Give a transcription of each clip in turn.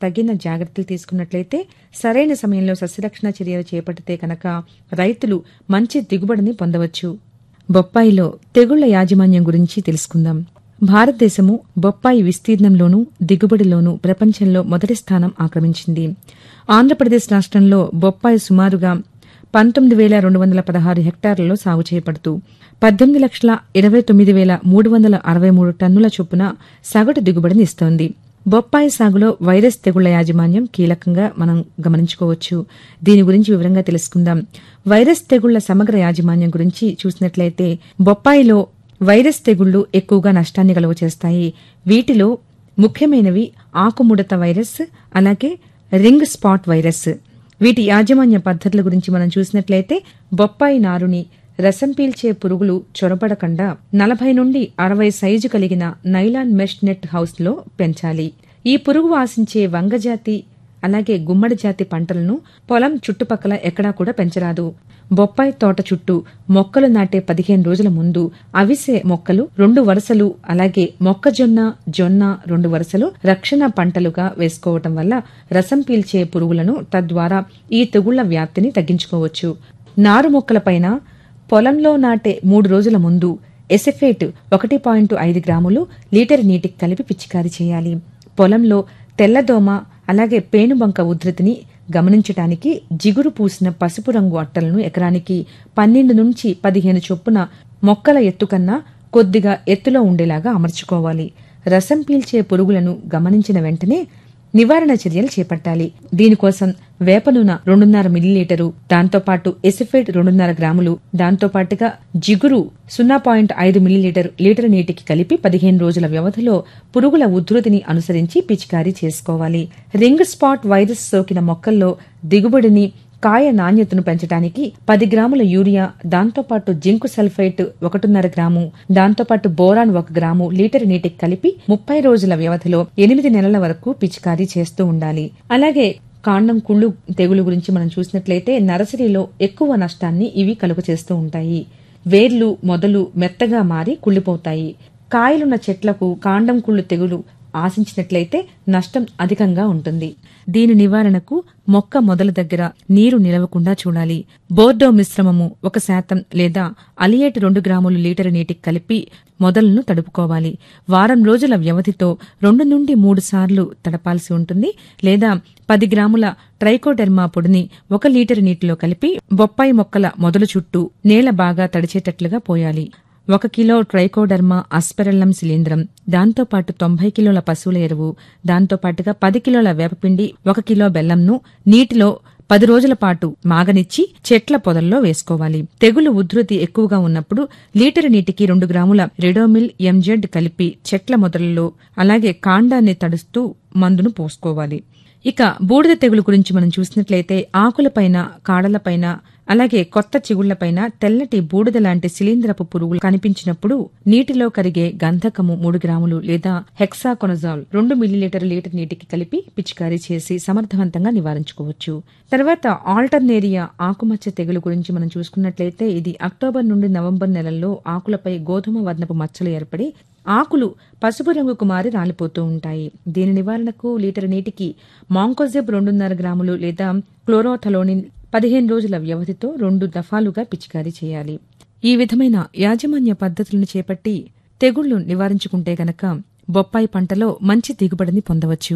తగిన జాగ్రత్తలు తీసుకున్నట్లయితే సరైన సమయంలో సస్యరక్షణ చర్యలు చేపడితే కనుక రైతులు మంచి దిగుబడిని పొందవచ్చు బొప్పాయిలో తెగుళ్ల యాజమాన్యం గురించి తెలుసుకుందాం భారతదేశము బొప్పాయి విస్తీర్ణంలోనూ దిగుబడిలోనూ ప్రపంచంలో మొదటి స్థానం ఆక్రమించింది ఆంధ్రప్రదేశ్ రాష్ట్రంలో బొప్పాయి సుమారుగా పంతొమ్మిది వేల రెండు వందల పదహారు హెక్టార్లలో సాగు చేయబడుతూ పద్దెనిమిది లక్షల ఇరవై తొమ్మిది వేల మూడు వందల అరవై మూడు టన్నుల చొప్పున సగటు దిగుబడిని ఇస్తోంది బొప్పాయి సాగులో వైరస్ తెగుళ్ల యాజమాన్యం కీలకంగా మనం గమనించుకోవచ్చు దీని గురించి వివరంగా తెలుసుకుందాం వైరస్ తెగుళ్ల సమగ్ర యాజమాన్యం గురించి చూసినట్లయితే బొప్పాయిలో వైరస్ తెగుళ్లు ఎక్కువగా నష్టాన్ని కలుగ చేస్తాయి వీటిలో ముఖ్యమైనవి ఆకుముడత వైరస్ అలాగే రింగ్ స్పాట్ వైరస్ వీటి యాజమాన్య పద్ధతుల గురించి మనం చూసినట్లయితే బొప్పాయి నారుని రసం పీల్చే పురుగులు చొరబడకుండా నలభై నుండి అరవై సైజు కలిగిన నైలాన్ మెష్ నెట్ హౌస్ లో పెంచాలి ఈ పురుగు ఆశించే వంగజాతి అలాగే గుమ్మడి జాతి పంటలను పొలం చుట్టుపక్కల ఎక్కడా కూడా పెంచరాదు బొప్పాయి తోట చుట్టూ మొక్కలు నాటే పదిహేను రోజుల ముందు అవిసె మొక్కలు రెండు వరుసలు అలాగే మొక్కజొన్న జొన్న రెండు వరుసలు రక్షణ పంటలుగా వేసుకోవటం వల్ల రసం పీల్చే పురుగులను తద్వారా ఈ తెగుళ్ల వ్యాప్తిని తగ్గించుకోవచ్చు నారు మొక్కలపైన పొలంలో నాటే మూడు రోజుల ముందు ఎసెఫేట్ ఒకటి పాయింట్ ఐదు గ్రాములు లీటర్ నీటికి కలిపి పిచికారీ చేయాలి పొలంలో తెల్లదోమ అలాగే పేనుబంక ఉధృతిని గమనించటానికి జిగురు పూసిన పసుపు రంగు అట్టలను ఎకరానికి పన్నెండు నుంచి పదిహేను చొప్పున మొక్కల ఎత్తు కన్నా కొద్దిగా ఎత్తులో ఉండేలాగా అమర్చుకోవాలి రసం పీల్చే పురుగులను గమనించిన వెంటనే నివారణ చర్యలు చేపట్టాలి దీనికోసం వేప నూనె రెండున్నర మిల్లీలీటరు దాంతోపాటు ఎసిఫేట్ రెండున్నర గ్రాములు దాంతోపాటుగా జిగురు సున్నా పాయింట్ ఐదు మిల్లీలీటర్ లీటర్ నీటికి కలిపి పదిహేను రోజుల వ్యవధిలో పురుగుల ఉధృతిని అనుసరించి పిచికారీ చేసుకోవాలి రింగ్ స్పాట్ వైరస్ సోకిన మొక్కల్లో దిగుబడిని కాయ నాణ్యతను పెంచడానికి పది గ్రాముల యూరియా దాంతోపాటు జింకు సల్ఫైట్ ఒకటిన్నర గ్రాము దాంతోపాటు బోరాన్ ఒక గ్రాము లీటర్ నీటికి కలిపి ముప్పై రోజుల వ్యవధిలో ఎనిమిది నెలల వరకు పిచికారీ చేస్తూ ఉండాలి అలాగే కాండం కుళ్ళు తెగులు గురించి మనం చూసినట్లయితే నర్సరీలో ఎక్కువ నష్టాన్ని ఇవి కలుగ చేస్తూ ఉంటాయి వేర్లు మొదలు మెత్తగా మారి కుళ్ళిపోతాయి కాయలున్న చెట్లకు కాండం కుళ్ళు తెగులు ఆశించినట్లయితే నష్టం అధికంగా ఉంటుంది దీని నివారణకు మొక్క మొదల దగ్గర నీరు నిలవకుండా చూడాలి బోర్డో మిశ్రమము ఒక శాతం లేదా అలియేట్ రెండు గ్రాములు లీటర్ నీటికి కలిపి మొదలను తడుపుకోవాలి వారం రోజుల వ్యవధితో రెండు నుండి మూడు సార్లు తడపాల్సి ఉంటుంది లేదా పది గ్రాముల ట్రైకోడెర్మా పొడిని ఒక లీటర్ నీటిలో కలిపి బొప్పాయి మొక్కల మొదలు చుట్టూ నేల బాగా తడిచేటట్లుగా పోయాలి ఒక కిలో ట్రైకోడర్మా అస్పెరల్లం శిలీంద్రం దాంతోపాటు తొంభై కిలోల పశువుల ఎరువు దాంతోపాటుగా పది కిలోల వేపపిండి ఒక కిలో బెల్లంను నీటిలో పది రోజుల పాటు మాగనిచ్చి చెట్ల పొదల్లో వేసుకోవాలి తెగులు ఉధృతి ఎక్కువగా ఉన్నప్పుడు లీటర్ నీటికి రెండు గ్రాముల రెడోమిల్ ఎంజెడ్ కలిపి చెట్ల మొదలలో అలాగే కాండాన్ని తడుస్తూ మందును పోసుకోవాలి ఇక బూడిద తెగులు గురించి మనం చూసినట్లయితే ఆకులపైన కాడలపైన అలాగే కొత్త చిగుళ్లపైన తెల్లటి బూడిద లాంటి శిలీంద్రపు పురుగులు కనిపించినప్పుడు నీటిలో కరిగే గంధకము మూడు గ్రాములు లేదా హెక్సాకొనజాల్ రెండు మిల్లీలీటర్ లీటర్ నీటికి కలిపి పిచికారీ చేసి సమర్థవంతంగా నివారించుకోవచ్చు తర్వాత ఆల్టర్నేరియా ఆకుమచ్చ తెగులు గురించి మనం చూసుకున్నట్లయితే ఇది అక్టోబర్ నుండి నవంబర్ నెలల్లో ఆకులపై గోధుమ వర్ణపు మచ్చలు ఏర్పడి ఆకులు పసుపు రంగుకు మారి రాలిపోతూ ఉంటాయి దీని నివారణకు లీటర్ నీటికి మాంకోజెబ్ రెండున్నర గ్రాములు లేదా క్లోరోథలోనిన్ పదిహేను రోజుల వ్యవధితో రెండు దఫాలుగా పిచికారీ చేయాలి ఈ విధమైన యాజమాన్య పద్ధతులను చేపట్టి తెగుళ్లు నివారించుకుంటే గనక బొప్పాయి పంటలో మంచి దిగుబడిని పొందవచ్చు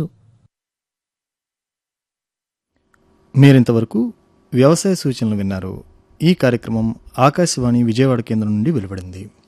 మీరింతవరకు వ్యవసాయ సూచనలు విన్నారు ఈ కార్యక్రమం ఆకాశవాణి విజయవాడ కేంద్రం నుండి వెలువడింది